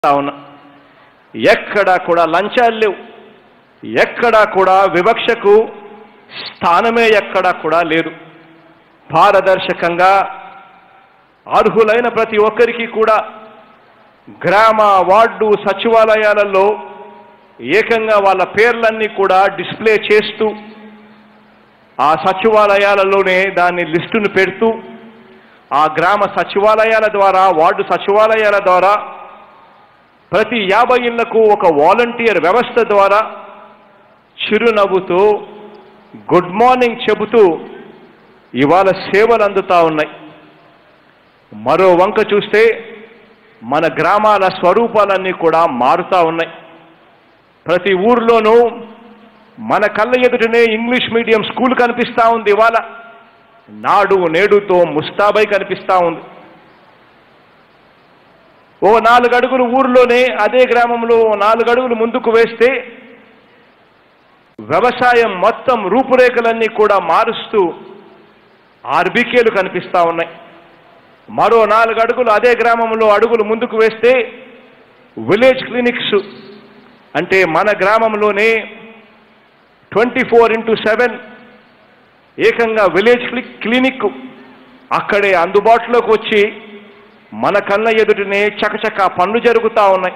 చెప్తా ఉన్నా ఎక్కడా కూడా లంచాలు లేవు ఎక్కడా కూడా వివక్షకు స్థానమే ఎక్కడా కూడా లేదు పారదర్శకంగా అర్హులైన ప్రతి ఒక్కరికి కూడా గ్రామ వార్డు సచివాలయాలలో ఏకంగా వాళ్ళ పేర్లన్నీ కూడా డిస్ప్లే చేస్తూ ఆ సచివాలయాలలోనే దాన్ని లిస్టును పెడుతూ ఆ గ్రామ సచివాలయాల ద్వారా వార్డు సచివాలయాల ద్వారా ప్రతి యాభై ఇళ్లకు ఒక వాలంటీర్ వ్యవస్థ ద్వారా చిరునవ్వుతూ గుడ్ మార్నింగ్ చెబుతూ ఇవాళ సేవలు అందుతా ఉన్నాయి మరో వంక చూస్తే మన గ్రామాల స్వరూపాలన్నీ కూడా మారుతా ఉన్నాయి ప్రతి ఊర్లోనూ మన కళ్ళ ఎదుటనే ఇంగ్లీష్ మీడియం స్కూల్ కనిపిస్తా ఉంది ఇవాళ నాడు నేడుతో ముస్తాబై కనిపిస్తా ఉంది ఓ నాలుగు అడుగులు ఊర్లోనే అదే గ్రామంలో ఓ నాలుగు అడుగులు ముందుకు వేస్తే వ్యవసాయం మొత్తం రూపురేఖలన్నీ కూడా మారుస్తూ ఆర్బికేలు కనిపిస్తా ఉన్నాయి మరో నాలుగు అడుగులు అదే గ్రామంలో అడుగులు ముందుకు వేస్తే విలేజ్ క్లినిక్స్ అంటే మన గ్రామంలోనే ట్వంటీ ఫోర్ ఇంటూ సెవెన్ ఏకంగా విలేజ్ క్లి క్లినిక్ అక్కడే అందుబాటులోకి వచ్చి మన కళ్ళ ఎదుటనే చకచక పనులు జరుగుతూ ఉన్నాయి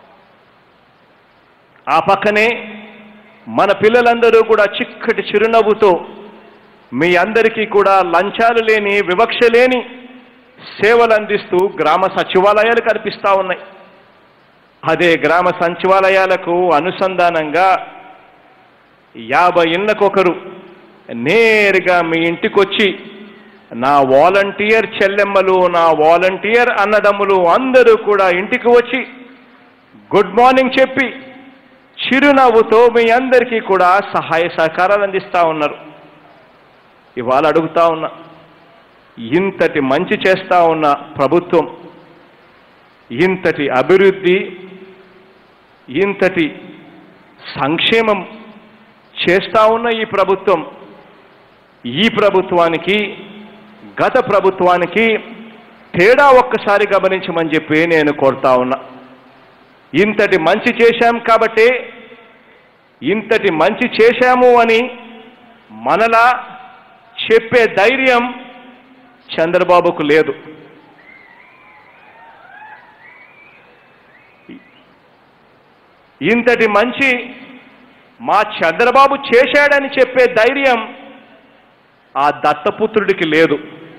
ఆ పక్కనే మన పిల్లలందరూ కూడా చిక్కటి చిరునవ్వుతో మీ అందరికీ కూడా లంచాలు లేని వివక్ష లేని సేవలు అందిస్తూ గ్రామ సచివాలయాలు కనిపిస్తూ ఉన్నాయి అదే గ్రామ సచివాలయాలకు అనుసంధానంగా యాభై ఇళ్ళకొకరు నేరుగా మీ ఇంటికొచ్చి నా వాలంటీర్ చెల్లెమ్మలు నా వాలంటీర్ అన్నదమ్ములు అందరూ కూడా ఇంటికి వచ్చి గుడ్ మార్నింగ్ చెప్పి చిరునవ్వుతో మీ అందరికీ కూడా సహాయ సహకారాలు అందిస్తూ ఉన్నారు ఇవాళ అడుగుతా ఉన్నా ఇంతటి మంచి చేస్తా ఉన్న ప్రభుత్వం ఇంతటి అభివృద్ధి ఇంతటి సంక్షేమం చేస్తా ఉన్న ఈ ప్రభుత్వం ఈ ప్రభుత్వానికి గత ప్రభుత్వానికి తేడా ఒక్కసారి గమనించమని చెప్పి నేను కోరుతా ఉన్నా ఇంతటి మంచి చేశాం కాబట్టి ఇంతటి మంచి చేశాము అని మనలా చెప్పే ధైర్యం చంద్రబాబుకు లేదు ఇంతటి మంచి మా చంద్రబాబు చేశాడని చెప్పే ధైర్యం ఆ దత్తపుత్రుడికి లేదు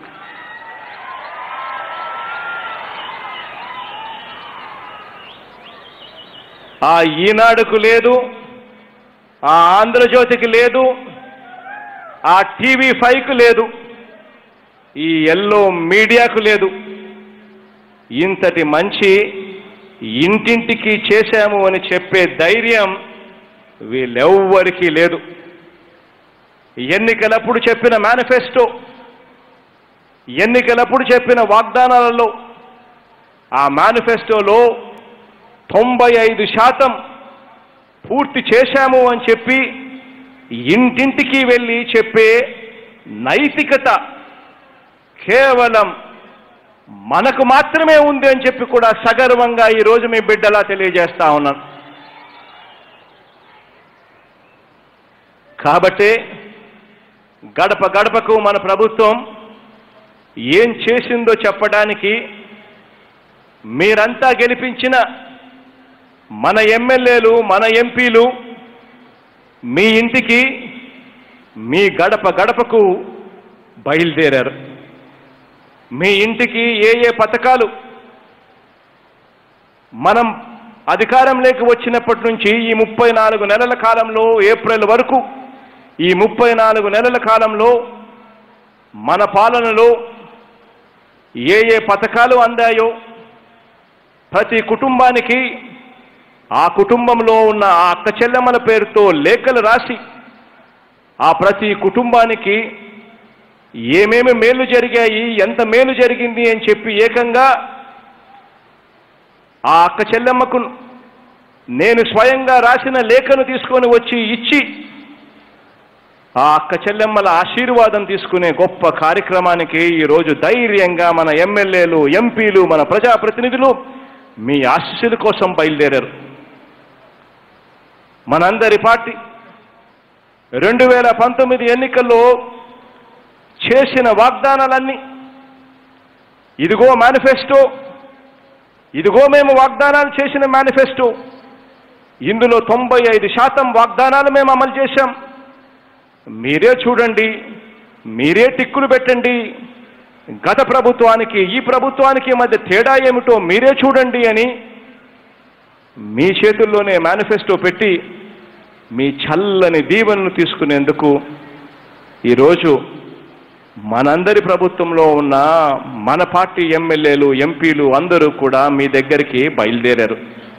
ఆ ఈనాడుకు లేదు ఆ ఆంధ్రజ్యోతికి లేదు ఆ టీవీ ఫైవ్కు లేదు ఈ ఎల్లో మీడియాకు లేదు ఇంతటి మంచి ఇంటింటికి చేశాము అని చెప్పే ధైర్యం వీళ్ళెవ్వరికీ లేదు ఎన్నికలప్పుడు చెప్పిన మేనిఫెస్టో ఎన్నికలప్పుడు చెప్పిన వాగ్దానాలలో ఆ మేనిఫెస్టోలో తొంభై ఐదు శాతం పూర్తి చేశాము అని చెప్పి ఇంటింటికి వెళ్ళి చెప్పే నైతికత కేవలం మనకు మాత్రమే ఉంది అని చెప్పి కూడా సగర్వంగా ఈరోజు మీ బిడ్డలా తెలియజేస్తా ఉన్నాను కాబట్టే గడప గడపకు మన ప్రభుత్వం ఏం చేసిందో చెప్పడానికి మీరంతా గెలిపించిన మన ఎమ్మెల్యేలు మన ఎంపీలు మీ ఇంటికి మీ గడప గడపకు బయలుదేరారు మీ ఇంటికి ఏ ఏ పథకాలు మనం అధికారంలోకి వచ్చినప్పటి నుంచి ఈ ముప్పై నాలుగు నెలల కాలంలో ఏప్రిల్ వరకు ఈ ముప్పై నాలుగు నెలల కాలంలో మన పాలనలో ఏ ఏ పథకాలు అందాయో ప్రతి కుటుంబానికి ఆ కుటుంబంలో ఉన్న ఆ అక్క చెల్లెమ్మల పేరుతో లేఖలు రాసి ఆ ప్రతి కుటుంబానికి ఏమేమి మేలు జరిగాయి ఎంత మేలు జరిగింది అని చెప్పి ఏకంగా ఆ అక్క చెల్లెమ్మకు నేను స్వయంగా రాసిన లేఖను తీసుకొని వచ్చి ఇచ్చి ఆ అక్క చెల్లెమ్మల ఆశీర్వాదం తీసుకునే గొప్ప కార్యక్రమానికి ఈరోజు ధైర్యంగా మన ఎమ్మెల్యేలు ఎంపీలు మన ప్రజాప్రతినిధులు మీ ఆశీస్సుల కోసం బయలుదేరారు మనందరి పార్టీ రెండు వేల పంతొమ్మిది ఎన్నికల్లో చేసిన వాగ్దానాలన్నీ ఇదిగో మేనిఫెస్టో ఇదిగో మేము వాగ్దానాలు చేసిన మేనిఫెస్టో ఇందులో తొంభై ఐదు శాతం వాగ్దానాలు మేము అమలు చేశాం మీరే చూడండి మీరే టిక్కులు పెట్టండి గత ప్రభుత్వానికి ఈ ప్రభుత్వానికి మధ్య తేడా ఏమిటో మీరే చూడండి అని మీ చేతుల్లోనే మేనిఫెస్టో పెట్టి మీ చల్లని దీవెనను తీసుకునేందుకు ఈరోజు మనందరి ప్రభుత్వంలో ఉన్న మన పార్టీ ఎమ్మెల్యేలు ఎంపీలు అందరూ కూడా మీ దగ్గరికి బయలుదేరారు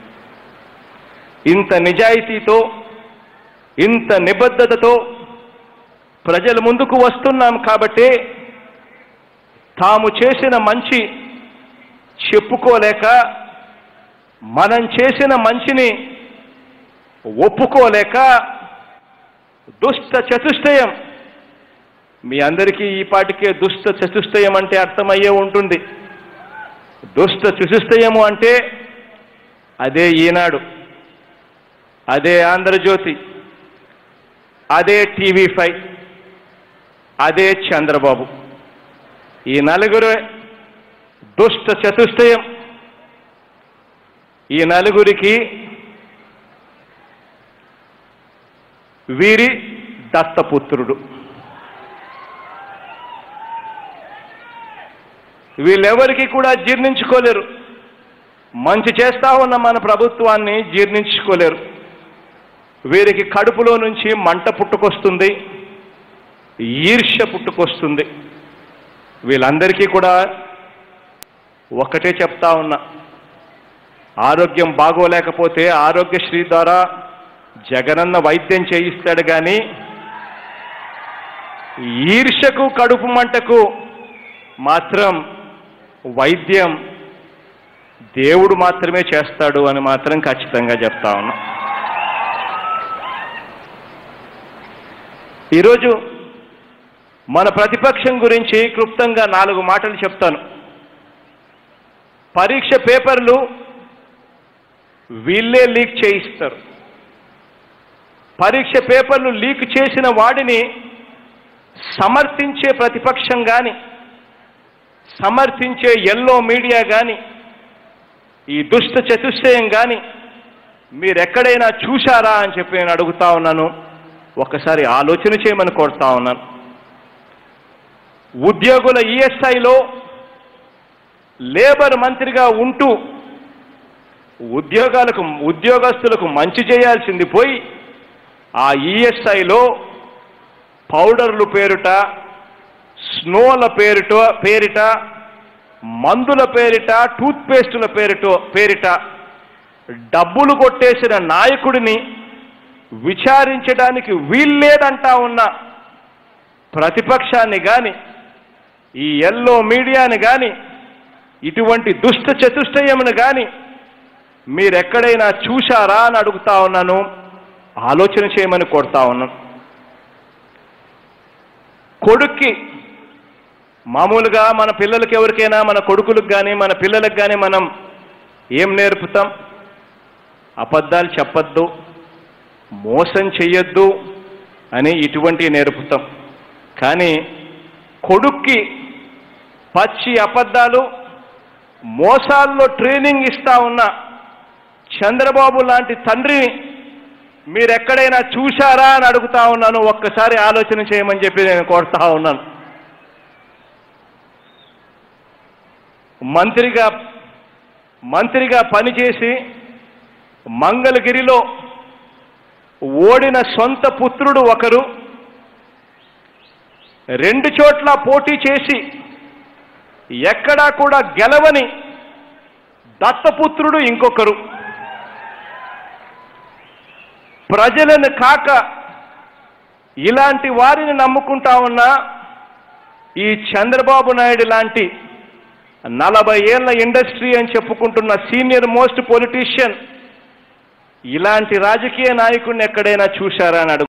ఇంత నిజాయితీతో ఇంత నిబద్ధతతో ప్రజల ముందుకు వస్తున్నాం కాబట్టి తాము చేసిన మంచి చెప్పుకోలేక మనం చేసిన మంచిని ఒప్పుకోలేక దుష్ట చతుష్టయం మీ అందరికీ ఈ పాటికే దుష్ట చతుష్టయం అంటే అర్థమయ్యే ఉంటుంది దుష్ట చతుష్టయము అంటే అదే ఈనాడు అదే ఆంధ్రజ్యోతి అదే టీవీ ఫైవ్ అదే చంద్రబాబు ఈ నలుగురు దుష్ట చతుష్టయం ఈ నలుగురికి వీరి దత్తపుత్రుడు వీళ్ళెవరికి కూడా జీర్ణించుకోలేరు మంచి చేస్తా ఉన్న మన ప్రభుత్వాన్ని జీర్ణించుకోలేరు వీరికి కడుపులో నుంచి మంట పుట్టుకొస్తుంది ఈర్ష్య పుట్టుకొస్తుంది వీళ్ళందరికీ కూడా ఒకటే చెప్తా ఉన్నా ఆరోగ్యం బాగోలేకపోతే ఆరోగ్యశ్రీ ద్వారా జగనన్న వైద్యం చేయిస్తాడు కానీ ఈర్ష్యకు కడుపు మంటకు మాత్రం వైద్యం దేవుడు మాత్రమే చేస్తాడు అని మాత్రం ఖచ్చితంగా చెప్తా ఉన్నా ఈరోజు మన ప్రతిపక్షం గురించి క్లుప్తంగా నాలుగు మాటలు చెప్తాను పరీక్ష పేపర్లు వీళ్ళే లీక్ చేయిస్తారు పరీక్ష పేపర్లు లీక్ చేసిన వాడిని సమర్థించే ప్రతిపక్షం కానీ సమర్థించే ఎల్లో మీడియా కానీ ఈ దుష్ట చతుష్టయం కానీ మీరెక్కడైనా చూశారా అని చెప్పి నేను అడుగుతా ఉన్నాను ఒకసారి ఆలోచన చేయమని కోరుతా ఉన్నాను ఉద్యోగుల ఈఎస్ఐలో లేబర్ మంత్రిగా ఉంటూ ఉద్యోగాలకు ఉద్యోగస్తులకు మంచి చేయాల్సింది పోయి ఆ ఈఎస్ఐలో పౌడర్లు పేరుట స్నోల పేరుట పేరిట మందుల పేరిట టూత్పేస్టుల పేరిట పేరిట డబ్బులు కొట్టేసిన నాయకుడిని విచారించడానికి వీల్లేదంటా ఉన్న ప్రతిపక్షాన్ని కానీ ఈ ఎల్లో మీడియాని కానీ ఇటువంటి దుష్ట చతుష్టయమును కానీ మీరెక్కడైనా చూశారా అని అడుగుతా ఉన్నాను ఆలోచన చేయమని కోరుతా ఉన్నాను కొడుక్కి మామూలుగా మన పిల్లలకి ఎవరికైనా మన కొడుకులకు కానీ మన పిల్లలకు కానీ మనం ఏం నేర్పుతాం అబద్ధాలు చెప్పొద్దు మోసం చెయ్యొద్దు అని ఇటువంటి నేర్పుతాం కానీ కొడుక్కి పచ్చి అబద్ధాలు మోసాల్లో ట్రైనింగ్ ఇస్తా ఉన్న చంద్రబాబు లాంటి తండ్రిని మీరెక్కడైనా చూశారా అని అడుగుతా ఉన్నాను ఒక్కసారి ఆలోచన చేయమని చెప్పి నేను కోరుతా ఉన్నాను మంత్రిగా మంత్రిగా పనిచేసి మంగళగిరిలో ఓడిన సొంత పుత్రుడు ఒకరు రెండు చోట్ల పోటీ చేసి ఎక్కడా కూడా గెలవని దత్తపుత్రుడు ఇంకొకరు ప్రజలను కాక ఇలాంటి వారిని నమ్ముకుంటా ఉన్న ఈ చంద్రబాబు నాయుడు లాంటి నలభై ఏళ్ల ఇండస్ట్రీ అని చెప్పుకుంటున్న సీనియర్ మోస్ట్ పొలిటీషియన్ ఇలాంటి రాజకీయ నాయకుడిని ఎక్కడైనా చూశారా అని అడుగు